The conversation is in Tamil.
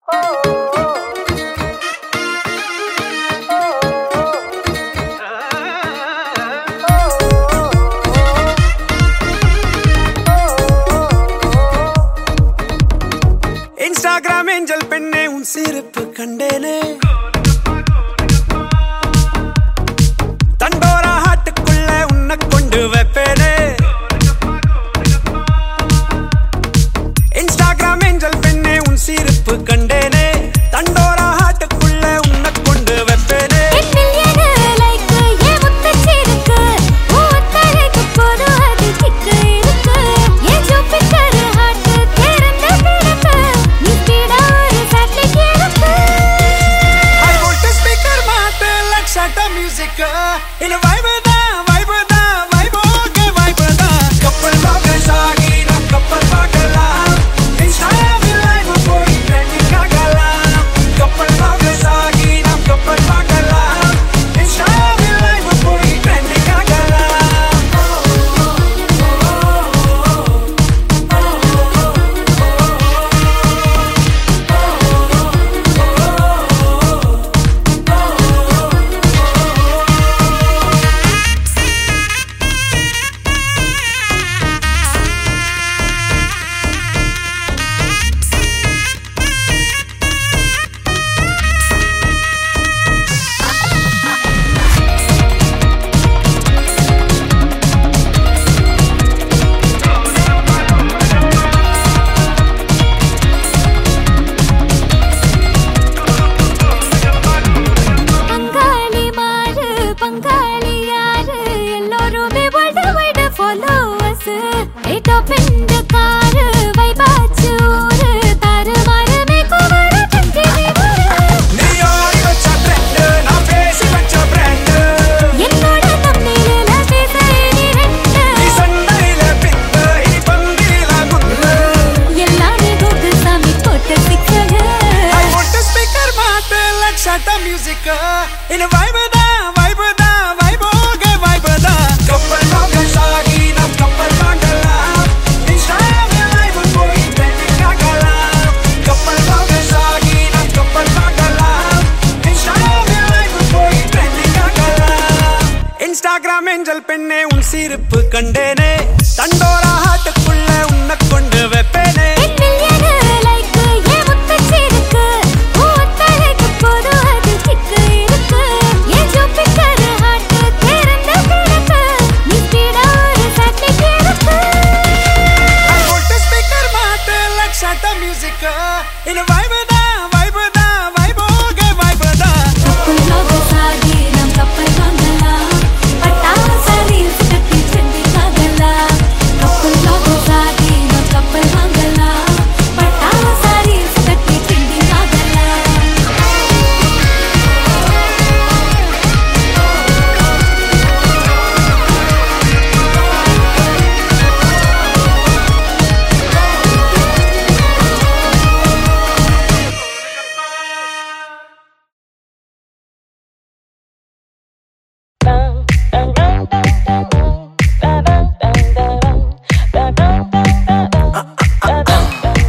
இன்ஸ்டாகிராம் ஏஞ்சல் பெண்ணே உன் சிரிப்பு கண்டேனே தண்டோரா ஹாட்டுக்குள்ள உன்னை கொண்டு வைப்பேனே இன்ஸ்டாகிராம் ஏஞ்சல் பெண்ணே உன் சிரிப்பு கண்டேனே தண்டோரா ஹாட்டுக்குள்ள உன்னை கொண்டு வைப்பேனே I want to speaker மாத்து லக்ஷாட்ட மியூசிக் இந்த வைப் தான் வைப் தான் வைப் ஓகே வைப் தான் கப்பல் பாக்கல் சாகி நம் கப்பல் பார்க்கலாம் இன்ஸ்டாவில் லைவ் போய் ட்ரெண்டிங் ஆகலாம் கப்பல் பாக்கல் சாகி நம் கப்பல் பார்க்கலாம் இன்ஸ்டாவில் லைவ் போய் ட்ரெண்டிங் ஆகலாம் பங்காளி மாறு பங்காளி யாரு எல்லோருமே வட வட ஃபாலோவர்ஸ் ஏட்டோ பெண்டு காரு வைபாச்சு ஊரு தாறு மாறுமே குவர கண்டினி வர நீ ஆடி வச்ச ட்ரெண்ட் நான் பேசி வச்ச பிராண்ட் என்னோட தம்மில பேச இனி ரெண்டு நீ சண்டையில பித்து இனி பந்தியில குத்து எல்லாமே கூகுள் சாமி போட்ட சிக்கல் I want to speaker மாத்து லக்ஷாட்ட மியூசிக் இந்த வைப் தான் வைப் தான் வைப் ஓகே வைப் தான் கப்பல் நோக்க சாகி நம் கப்பல் வாங்கலாம் இன்ஸ்டாவில் லைவ் போய் ட்ரெண்டிங் ஆகலாம் கப்பல் நோக்க சாகி நம் கப்பல் வாங்கலாம் இன்ஸ்டாவில் லைவ் போய் ட்ரெண்டிங் ஆகலாம் இன்ஸ்டாகிராம் ஏஞ்சல் பெண்ணே உன் சிரிப்பு கண்டேனே தண்டோரா ஹாட்டுக்குள்ள உன்னை கொண்டு வைப்பேனே I want to speaker மாத்து லக்ஷாட்ட மியூசிக் இந்த வைப்